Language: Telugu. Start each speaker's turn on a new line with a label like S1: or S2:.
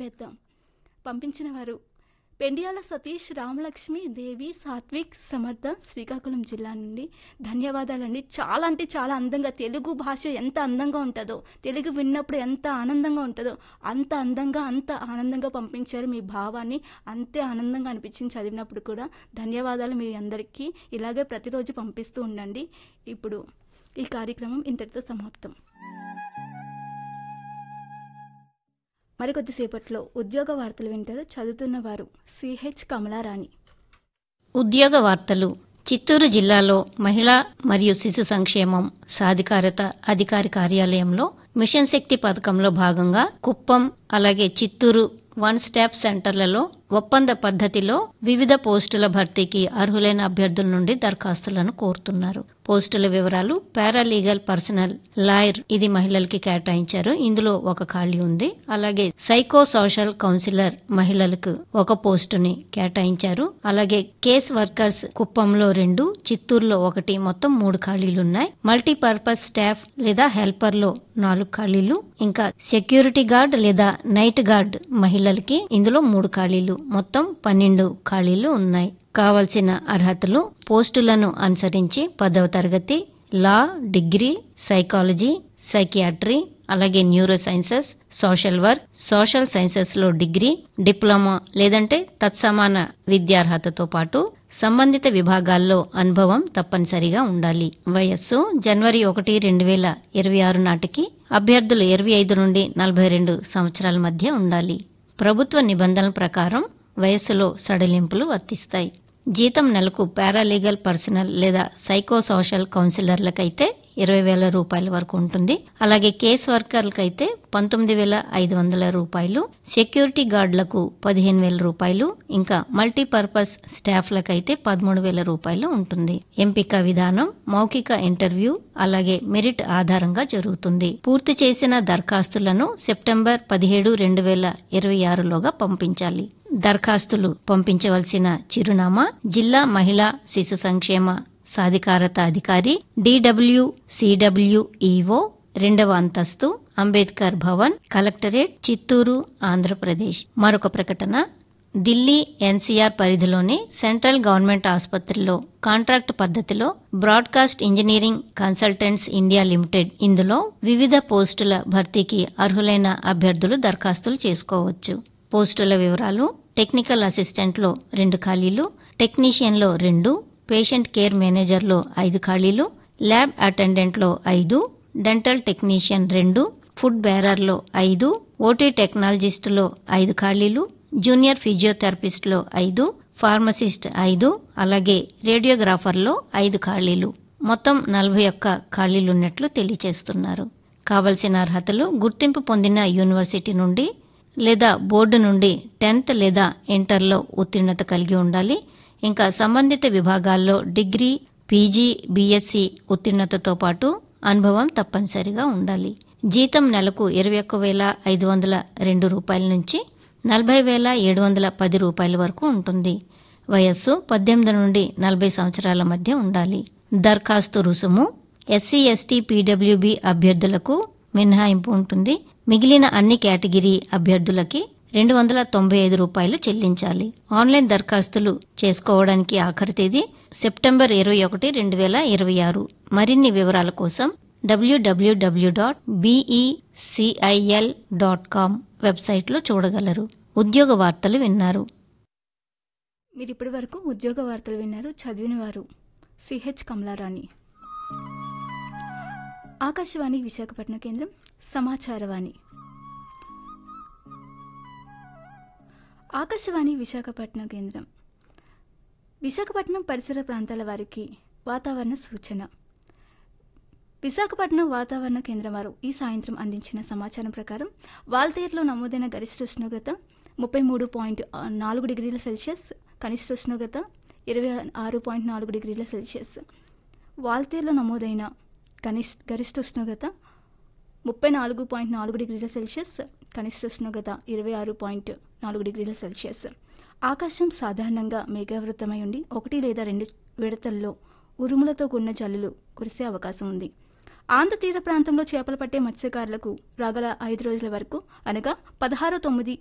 S1: నింపేద్దాం పంపించిన వారు పెండియాల సతీష్ రామలక్ష్మి దేవి సాత్విక్ సమర్థ శ్రీకాకుళం జిల్లా నుండి ధన్యవాదాలండి చాలా అంటే చాలా అందంగా తెలుగు భాష ఎంత అందంగా ఉంటుందో తెలుగు విన్నప్పుడు ఎంత ఆనందంగా ఉంటుందో అంత అందంగా అంత ఆనందంగా పంపించారు మీ భావాన్ని అంతే ఆనందంగా అనిపించింది చదివినప్పుడు కూడా ధన్యవాదాలు మీ అందరికీ ఇలాగే ప్రతిరోజు పంపిస్తూ ఉండండి ఇప్పుడు ఈ కార్యక్రమం ఇంతటితో సమాప్తం మరికొద్దిసేపట్లో ఉద్యోగ వార్తలు వింటారు చదువుతున్న వారు సిహెచ్ కమలారాణి
S2: ఉద్యోగ వార్తలు చిత్తూరు జిల్లాలో మహిళా మరియు శిశు సంక్షేమం సాధికారత అధికారి కార్యాలయంలో మిషన్ శక్తి పథకంలో భాగంగా కుప్పం అలాగే చిత్తూరు వన్ స్టాప్ సెంటర్లలో ఒప్పంద పద్ధతిలో వివిధ పోస్టుల భర్తీకి అర్హులైన అభ్యర్థుల నుండి దరఖాస్తులను కోరుతున్నారు పోస్టుల వివరాలు పారాలీగల్ పర్సనల్ లాయర్ ఇది మహిళలకి కేటాయించారు ఇందులో ఒక ఖాళీ ఉంది అలాగే సైకో సోషల్ కౌన్సిలర్ మహిళలకు ఒక పోస్టుని కేటాయించారు అలాగే కేస్ వర్కర్స్ కుప్పంలో రెండు చిత్తూరులో ఒకటి మొత్తం మూడు ఖాళీలున్నాయి మల్టీపర్పస్ స్టాఫ్ లేదా హెల్పర్ లో నాలుగు ఖాళీలు ఇంకా సెక్యూరిటీ గార్డ్ లేదా నైట్ గార్డ్ మహిళలకి ఇందులో మూడు ఖాళీలు మొత్తం పన్నెండు ఖాళీలు ఉన్నాయి కావలసిన అర్హతలు పోస్టులను అనుసరించి పదవ తరగతి లా డిగ్రీ సైకాలజీ సైకియాట్రీ అలాగే neuro sciences social work social sciences లో డిగ్రీ డిప్లొమా లేదంటే తత్సమాన విద్యార్హతతో పాటు సంబంధిత విభాగాల్లో అనుభవం తప్పనిసరిగా ఉండాలి వయస్సు జనవరి ఒకటి రెండు వేల ఇరవై ఆరు నాటికి అభ్యర్థులు ఇరవై ఐదు నుండి నలభై రెండు సంవత్సరాల మధ్య ఉండాలి ప్రభుత్వ నిబంధనల ప్రకారం వయస్సులో సడలింపులు వర్తిస్తాయి జీతం నెలకు పారాలీగల్ పర్సనల్ లేదా సైకో సోషల్ కౌన్సిలర్లకైతే ఇరవై వేల రూపాయల వరకు ఉంటుంది అలాగే కేస్ వర్కర్లకైతే పంతొమ్మిది వేల ఐదు వందల రూపాయలు సెక్యూరిటీ గార్డులకు పదిహేను వేల రూపాయలు ఇంకా మల్టీపర్పస్ స్టాఫ్లకైతే పదమూడు వేల రూపాయలు ఉంటుంది ఎంపిక విధానం మౌఖిక ఇంటర్వ్యూ అలాగే మెరిట్ ఆధారంగా జరుగుతుంది పూర్తి చేసిన దరఖాస్తులను సెప్టెంబర్ పదిహేడు రెండు వేల ఇరవై ఆరులోగా పంపించాలి దరఖాస్తులు పంపించవలసిన చిరునామా జిల్లా మహిళా శిశు సంక్షేమ సాధికారత అధికారి డిడబ్ల్యూ సిడబ్ల్యూఈఓ రెండవ అంతస్తు అంబేద్కర్ భవన్ కలెక్టరేట్ చిత్తూరు ఆంధ్రప్రదేశ్ మరొక ప్రకటన ఢిల్లీ ఎన్సీఆర్ పరిధిలోని సెంట్రల్ గవర్నమెంట్ ఆసుపత్రిలో కాంట్రాక్ట్ పద్ధతిలో broadcast engineering consultants India limited ఇందులో వివిధ పోస్టుల భర్తీకి అర్హులైన అభ్యర్థులు దరఖాస్తులు చేసుకోవచ్చు పోస్టుల వివరాలు టెక్నికల్ అసిస్టెంట్లో రెండు ఖాళీలు టెక్నీషియన్లో రెండు పేషెంట్ కేర్ మేనేజర్లో ఐదు ఖాళీలు ల్యాబ్ అటెండెంట్లో ఐదు డెంటల్ టెక్నీషియన్ రెండు ఫుడ్ బేరర్లో ఐదు ఓటీ టెక్నాలజిస్టులో ఐదు ఖాళీలు జూనియర్ ఫిజియోథెరపిస్ట్లో ఐదు ఫార్మసిస్ట్ ఐదు అలాగే రేడియోగ్రాఫర్లో ఐదు ఖాళీలు మొత్తం నలభై ఒక్క ఖాళీలున్నట్లు తెలియజేస్తున్నారు కావలసిన అర్హతలు గుర్తింపు పొందిన యూనివర్సిటీ నుండి లేదా బోర్డు నుండి టెన్త్ లేదా ఇంటర్లో ఉత్తీర్ణత కలిగి ఉండాలి ఇంకా సంబంధిత విభాగాల్లో డిగ్రీ పీజీ బీఎస్సీ ఉత్తీర్ణతతో పాటు అనుభవం తప్పనిసరిగా ఉండాలి జీతం నెలకు ఇరవై ఒక్క వేల ఐదు వందల రెండు రూపాయల నుంచి నలభై వేల ఏడు వందల పది రూపాయల వరకు ఉంటుంది వయస్సు పద్దెనిమిది నుండి నలభై సంవత్సరాల మధ్య ఉండాలి దరఖాస్తు రుసుము ఎస్సీ ఎస్టీ పీడబ్ల్యూబీ అభ్యర్థులకు మినహాయింపు ఉంటుంది మిగిలిన అన్ని కేటగిరీ అభ్యర్థులకి రెండు వందల తొంభై ఐదు రూపాయలు చెల్లించాలి ఆన్లైన్ దరఖాస్తులు చేసుకోవడానికి ఆఖరి తేదీ సెప్టెంబర్ ఇరవై ఒకటి రెండు వేల ఇరవై ఆరు మరిన్ని వివరాల కోసం WWW dot BECIL dot com వెబ్సైట్లో చూడగలరు ఉద్యోగ వార్తలు విన్నారు
S1: మీరు ఇప్పటి వరకు ఉద్యోగ వార్తలు విన్నారు చదివిన వారు సిహెచ్ కమలారాణి ఆకాశవాణి విశాఖపట్నం కేంద్రం సమాచారవాణి ఆకాశవాణి విశాఖపట్నం కేంద్రం విశాఖపట్నం పరిసర ప్రాంతాల వారికి వాతావరణ సూచన విశాఖపట్నం వాతావరణ కేంద్రం వారు ఈ సాయంత్రం అందించిన సమాచారం ప్రకారం వాల్తేరులో నమోదైన గరిష్ట ఉష్ణోగ్రత ముప్పై మూడు పాయింట్ నాలుగు డిగ్రీల సెల్సియస్ కనిష్ట ఉష్ణోగ్రత ఇరవై ఆరు పాయింట్ నాలుగు డిగ్రీల సెల్సియస్ వాల్తేరులో నమోదైన కనిష్ గరిష్ట ఉష్ణోగ్రత ముప్పై నాలుగు పాయింట్ నాలుగు డిగ్రీల సెల్సియస్ కనిష్ట ఉష్ణోగ్రత ఇరవై ఆరు పాయింట్ నాలుగు డిగ్రీల సెల్సియస్ ఆకాశం సాధారణంగా మేఘావృతమై ఉండి ఒకటి లేదా రెండు విడతల్లో ఉరుములతో కూడిన జల్లులు కురిసే అవకాశం ఉంది ఆంధ్ర తీర ప్రాంతంలో చేపలు పట్టే మత్స్యకారులకు రాగల ఐదు రోజుల వరకు అనగా పదహారు తొమ్మిది